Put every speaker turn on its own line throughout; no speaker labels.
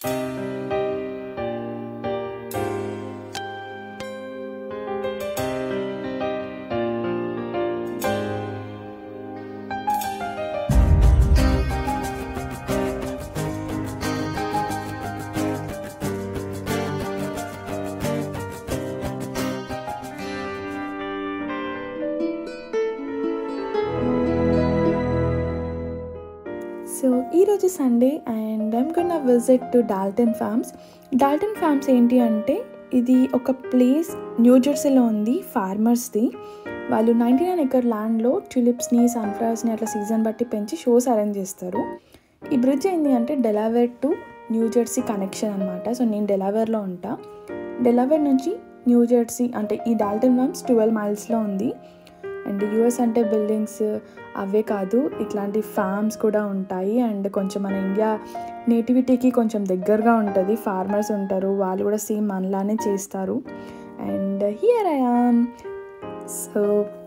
so ఈరోజు Sunday and I'm gonna visit to Dalton Farms Dalton Farms ఏంటి అంటే ఇది ఒక ప్లేస్ న్యూ జెర్సీలో ఉంది ఫార్మర్స్ది వాళ్ళు నైంటీ నైన్ ఎకర్ ల్యాండ్లో ట్యూలిప్స్ని సన్ఫ్లవర్స్ని అట్లా సీజన్ బట్టి పెంచి షోస్ అరేంజ్ చేస్తారు ఈ బ్రిడ్జ్ ఏంటి అంటే Delaware to New Jersey connection అనమాట సో నేను డెలావేర్లో ఉంటా డెలావేర్ నుంచి న్యూ జెర్సీ అంటే ఈ డాల్టన్ ఫార్మ్స్ ట్వెల్వ్ మైల్స్లో ఉంది అండ్ యూఎస్ అంటే బిల్డింగ్స్ అవే కాదు ఇట్లాంటి ఫార్మ్స్ కూడా ఉంటాయి అండ్ కొంచెం మన ఇండియా నేటివిటీకి కొంచెం దగ్గరగా ఉంటుంది ఫార్మర్స్ ఉంటారు వాళ్ళు కూడా సేమ్ మనలానే చేస్తారు and here I am so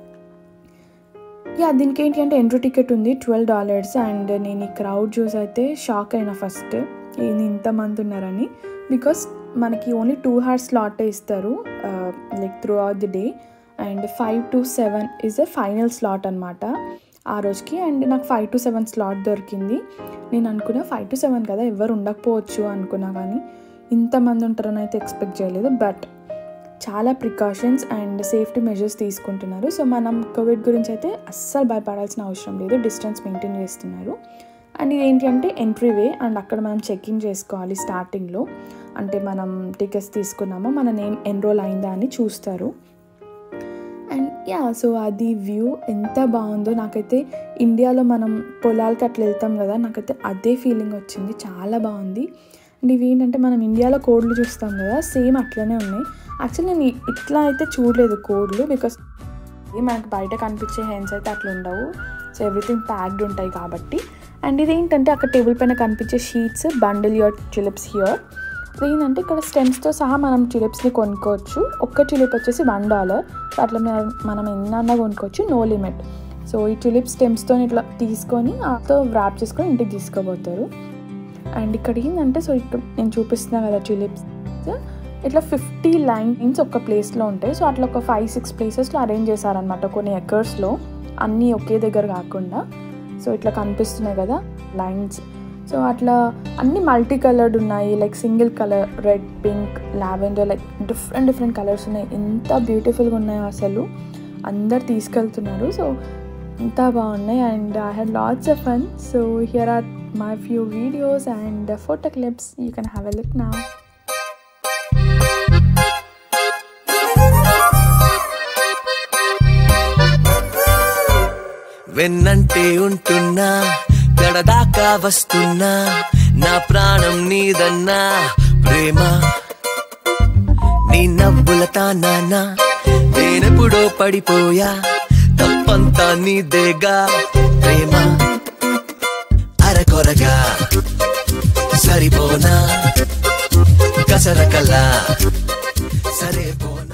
yeah దీనికి ఏంటి అంటే ఎంట్రీ టికెట్ ఉంది ట్వెల్వ్ డాలర్స్ అండ్ నేను ఈ క్రౌడ్ చూసి అయితే షాక్ అయినా ఫస్ట్ ఏంది ఇంతమంది ఉన్నారని బికాస్ మనకి ఓన్లీ టూ హార్స్ స్లాట్ ఇస్తారు like throughout the day and five to seven is a final slot అనమాట ఆ రోజుకి అండ్ నాకు ఫైవ్ టు సెవెన్ స్లాట్ దొరికింది నేను అనుకున్నా ఫైవ్ టు సెవెన్ కదా ఎవరు ఉండకపోవచ్చు అనుకున్నా కానీ ఇంతమంది ఉంటారని అయితే ఎక్స్పెక్ట్ చేయలేదు బట్ చాలా ప్రికాషన్స్ అండ్ సేఫ్టీ మెజర్స్ తీసుకుంటున్నారు సో మనం కోవిడ్ గురించి అయితే అస్సలు భయపడాల్సిన అవసరం లేదు డిస్టెన్స్ మెయింటైన్ చేస్తున్నారు అండ్ ఇది ఏంటి అంటే ఎంట్రీ వే అండ్ అక్కడ మనం చెక్ఇన్ చేసుకోవాలి స్టార్టింగ్లో అంటే మనం టికెట్స్ తీసుకున్నామో మన నేమ్ ఎన్రోల్ అయిందా అని చూస్తారు అండ్ యా సో అది వ్యూ ఎంత బాగుందో నాకైతే ఇండియాలో మనం పొలాలకి అట్లా వెళ్తాం కదా నాకైతే అదే ఫీలింగ్ వచ్చింది చాలా బాగుంది అండ్ ఇవి ఏంటంటే మనం ఇండియాలో కోడ్లు చూస్తాం కదా సేమ్ అట్లనే ఉన్నాయి యాక్చువల్లీ నేను ఇట్లా అయితే చూడలేదు కోడ్లు బికాస్ మనకి బయట కనిపించే హెన్స్ అయితే అట్లా ఉండవు సో ఎవ్రీథింగ్ ప్యాక్డ్ ఉంటాయి కాబట్టి అండ్ ఇది ఏంటంటే అక్కడ టేబుల్ పైన కనిపించే sheets bundle your tulips here ఏంటంటే ఇక్కడ స్టెమ్స్తో సహా మనం టులిప్స్ని కొనుక్కోవచ్చు ఒక్క టులిప్ వచ్చేసి వన్ డాలర్ సో అట్లా మనం ఎన్నన్నా కొనుక్కోవచ్చు నో లిమిట్ సో ఈ టులిప్ స్టెమ్స్తో ఇట్లా తీసుకొని ఆతో వ్రాప్ చేసుకొని ఇంటికి తీసుకోబోతారు అండ్ ఇక్కడ ఏంటంటే సో ఇక్కడ నేను చూపిస్తున్నా కదా టులిప్స్ ఇట్లా ఫిఫ్టీ లైన్స్ ఒక ప్లేస్లో ఉంటాయి సో అట్లా ఒక ఫైవ్ సిక్స్ ప్లేసెస్లో అరేంజ్ చేశారనమాట కొన్ని ఎకర్స్లో అన్నీ ఒకే దగ్గర కాకుండా సో ఇట్లా కనిపిస్తున్నాయి కదా లైన్స్ సో అట్లా అన్ని మల్టీ కలర్డ్ ఉన్నాయి like single colour red pink lavender like different different colours ఉన్నాయి ఎంత బ్యూటిఫుల్గా ఉన్నాయో అసలు అందరు తీసుకెళ్తున్నారు సో ఎంత బాగున్నాయి and I had lots of fun so here are my few videos and photo clips you can have a look నా
వెన్నంటే ఉంటున్నా గడదాకా వస్తున్నా నా ప్రాణం నీదన్నా ప్రేమ నీ నవ్వుల తానా నేనెప్పుడో పడిపోయా తప్పంతా నీదేగా ప్రేమ అరకొరగా సరిపోనా కసరకలా సరే పోనా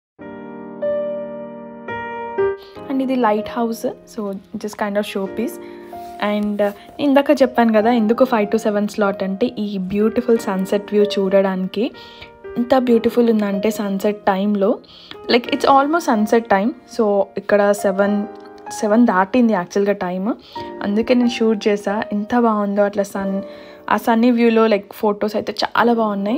అండ్ ఇది lighthouse so just kind of showpiece and ఇందాక చెప్పాను కదా ఎందుకు ఫైవ్ టు సెవెన్ స్లాట్ అంటే ఈ బ్యూటిఫుల్ సన్సెట్ వ్యూ చూడడానికి ఎంత బ్యూటిఫుల్ ఉందంటే సన్సెట్ టైంలో like it's almost sunset time so ఇక్కడ సెవెన్ సెవెన్ దాటింది యాక్చువల్గా టైం అందుకే నేను షూట్ చేసా ఎంత బాగుందో అట్లా సన్ ఆ సన్నీ వ్యూలో లైక్ ఫొటోస్ అయితే చాలా బాగున్నాయి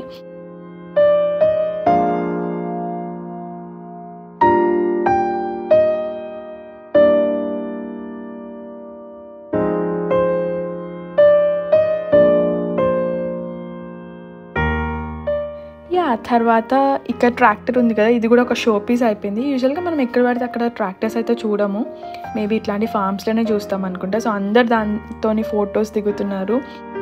యా తర్వాత ఇక్కడ ట్రాక్టర్ ఉంది కదా ఇది కూడా ఒక షో పీస్ అయిపోయింది యూజువల్గా మనం ఎక్కడ పడితే అక్కడ ట్రాక్టర్స్ అయితే చూడము మేబీ ఇట్లాంటి ఫార్మ్స్లోనే చూస్తాం అనుకుంటా సో అందరు దాంతో ఫొటోస్ దిగుతున్నారు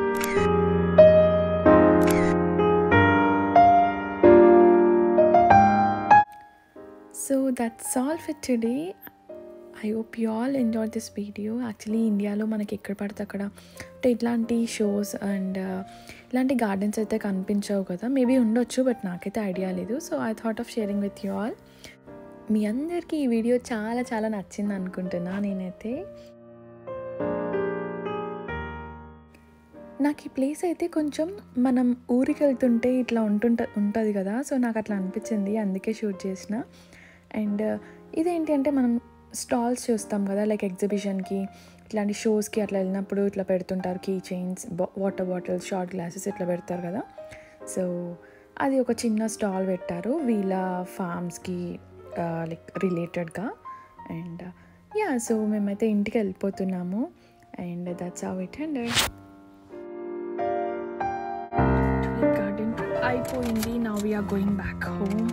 so that's all for today I hope you all enjoy this video actually ఇండియాలో మనకి ఎక్కడ పడితే అక్కడ అంటే ఇట్లాంటి షోస్ అండ్ ఇలాంటి గార్డెన్స్ అయితే కనిపించవు కదా మేబీ ఉండొచ్చు బట్ నాకైతే ఐడియా లేదు so I thought of sharing with you all మీ అందరికీ ఈ వీడియో చాలా చాలా నచ్చింది అనుకుంటున్నా నేనైతే నాకు ఈ ప్లేస్ అయితే కొంచెం మనం ఊరికి వెళ్తుంటే ఇట్లా ఉంటుంట ఉంటుంది కదా సో నాకు అట్లా అనిపించింది అందుకే షూట్ చేసిన అండ్ ఇదేంటి అంటే మనం స్టాల్స్ చూస్తాం కదా లైక్ ఎగ్జిబిషన్కి ఇట్లాంటి షోస్కి అట్లా వెళ్ళినప్పుడు ఇట్లా పెడుతుంటారు key chains water bottles shot glasses ఇట్లా పెడతారు కదా సో అది ఒక చిన్న స్టాల్ పెట్టారు వీళ్ళ ఫార్మ్స్కి లైక్ రిలేటెడ్గా అండ్ యా సో మేమైతే ఇంటికి వెళ్ళిపోతున్నాము and that's how it and garden అయిపోయింది నా వీఆర్ గోయింగ్ బ్యాక్ హోమ్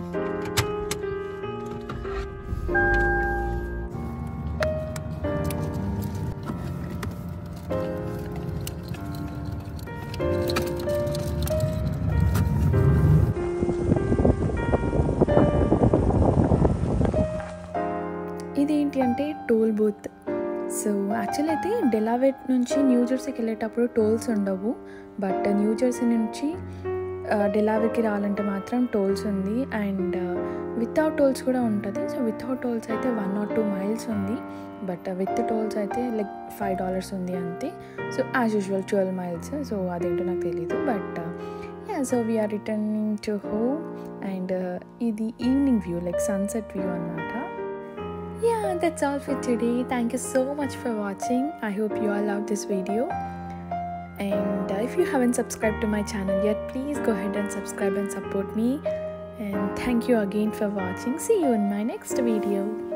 ఇదేంటి అంటే టోల్ బూత్ సో యాక్చువల్ అయితే డెలావేట్ నుంచి న్యూ జెర్సీకి వెళ్ళేటప్పుడు టోల్స్ ఉండవు బట్ న్యూ జెర్సీ నుంచి డెలావేట్కి రావాలంటే మాత్రం టోల్స్ ఉంది అండ్ వితౌట్ టోల్స్ కూడా ఉంటుంది సో వితౌట్ టోల్స్ అయితే వన్ ఆర్ టూ మైల్స్ ఉంది బట్ విత్ టోల్స్ అయితే లైక్ ఫైవ్ డాలర్స్ ఉంది అంతే so as usual twelve miles so అదేంటో నాకు తెలీదు but ya so we're returning to home and ఇది evening view like sunset view అనమాట yeah that's all for today thank you so much for watching i hope you all loved this video and uh, if you haven't subscribed to my channel yet please go ahead and subscribe and support me and thank you again for watching see you in my next video